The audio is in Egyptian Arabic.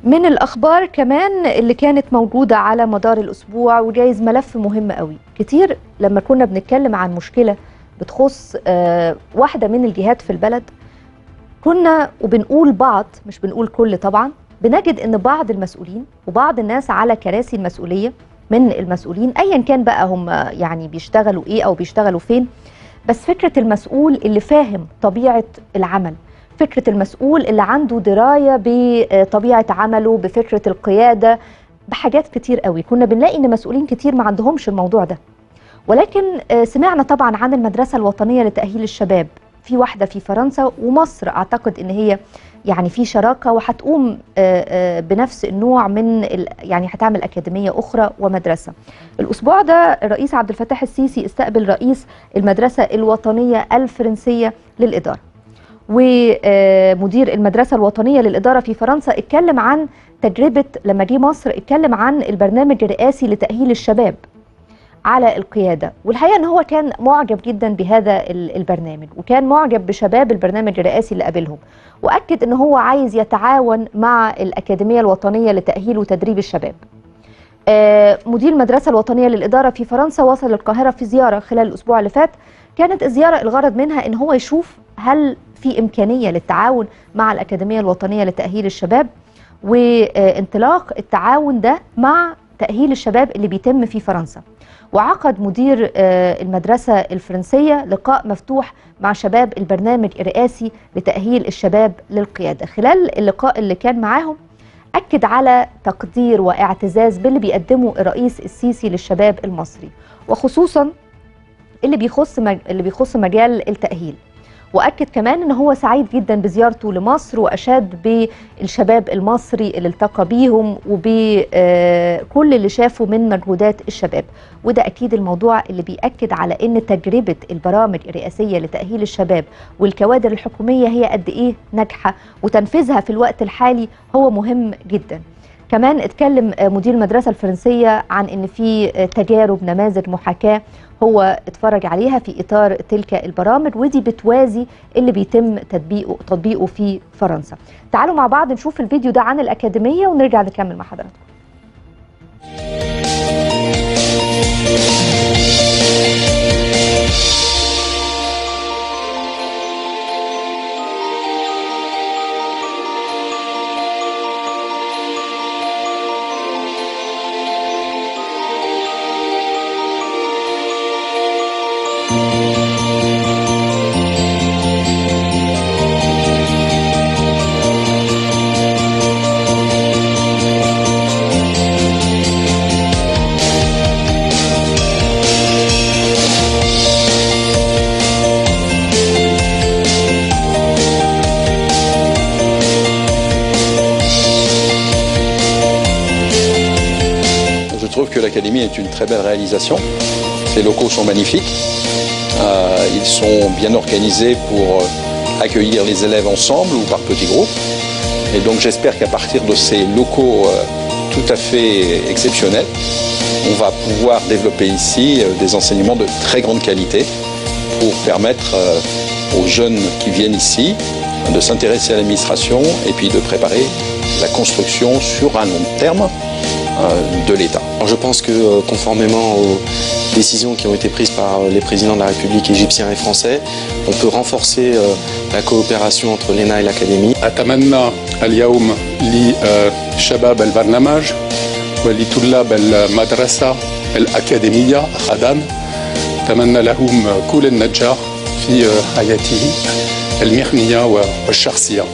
من الأخبار كمان اللي كانت موجودة على مدار الأسبوع وجايز ملف مهم قوي كتير لما كنا بنتكلم عن مشكلة بتخص آه، واحدة من الجهات في البلد كنا وبنقول بعض مش بنقول كل طبعا بنجد ان بعض المسؤولين وبعض الناس على كراسي المسؤوليه من المسؤولين ايا كان بقى هم يعني بيشتغلوا ايه او بيشتغلوا فين بس فكره المسؤول اللي فاهم طبيعه العمل فكره المسؤول اللي عنده درايه بطبيعه عمله بفكره القياده بحاجات كتير قوي كنا بنلاقي ان مسؤولين كتير ما عندهمش الموضوع ده ولكن آه، سمعنا طبعا عن المدرسه الوطنيه لتاهيل الشباب في واحده في فرنسا ومصر اعتقد ان هي يعني في شراكه وهتقوم آه، آه، بنفس النوع من ال- يعني هتعمل اكاديميه اخرى ومدرسه. الاسبوع ده الرئيس عبد الفتاح السيسي استقبل رئيس المدرسه الوطنيه الفرنسيه للاداره. ومدير المدرسه الوطنيه للاداره في فرنسا اتكلم عن تجربه لما جه مصر اتكلم عن البرنامج الرئاسي لتاهيل الشباب. على القياده والحقيقه ان هو كان معجب جدا بهذا ال- البرنامج وكان معجب بشباب البرنامج الرئاسي اللي قابلهم واكد ان هو عايز يتعاون مع الاكاديميه الوطنيه لتاهيل وتدريب الشباب آه، مدير المدرسه الوطنيه للاداره في فرنسا وصل القاهره في زياره خلال الاسبوع اللي فات كانت الزياره الغرض منها ان هو يشوف هل في امكانيه للتعاون مع الاكاديميه الوطنيه لتاهيل الشباب وانطلاق التعاون ده مع تاهيل الشباب اللي بيتم في فرنسا وعقد مدير آه، المدرسة الفرنسية لقاء مفتوح مع شباب البرنامج الرئاسي لتأهيل الشباب للقيادة خلال اللقاء اللي كان معاهم أكد على تقدير واعتزاز باللي بيقدمه الرئيس السيسي للشباب المصري وخصوصا اللي بيخص مج... اللي بيخص مجال التأهيل واكد كمان ان هو سعيد جدا بزيارته لمصر واشاد بالشباب المصري اللي التقى بيهم وبكل اللي شافه من مجهودات الشباب وده اكيد الموضوع اللي بياكد على ان تجربه البرامج الرئاسيه لتاهيل الشباب والكوادر الحكوميه هي قد ايه ناجحه وتنفيذها في الوقت الحالي هو مهم جدا كمان اتكلم آه، مدير المدرسة الفرنسية عن ان في آه، تجارب نماذج محاكاة هو اتفرج عليها في اطار تلك البرامج ودي بتوازي اللي بيتم تطبيقه تطبيقه في فرنسا. تعالوا مع بعض نشوف الفيديو ده عن الأكاديمية ونرجع نكمل مع حضراتكم. Je trouve que l'Académie est une très belle réalisation. Les locaux sont magnifiques. Euh, ils sont bien organisés pour euh, accueillir les élèves ensemble ou par petits groupes. Et donc j'espère qu'à partir de ces locaux euh, tout à fait exceptionnels, on va pouvoir développer ici euh, des enseignements de très grande qualité pour permettre euh, aux jeunes qui viennent ici de s'intéresser à l'administration et puis de préparer la construction sur un long terme euh, de l'État. Alors, je pense que euh, conformément aux décisions qui ont été prises par euh, les présidents de la République égyptien et français, on peut renforcer euh, la coopération entre l'ENA et l'Académie. أتمنى اليوم لشباب البرنامج ولطلاب المدرسة الأكاديمية غدا أتمنى لهم كل النجاح في حياتهم المهنية والشخصية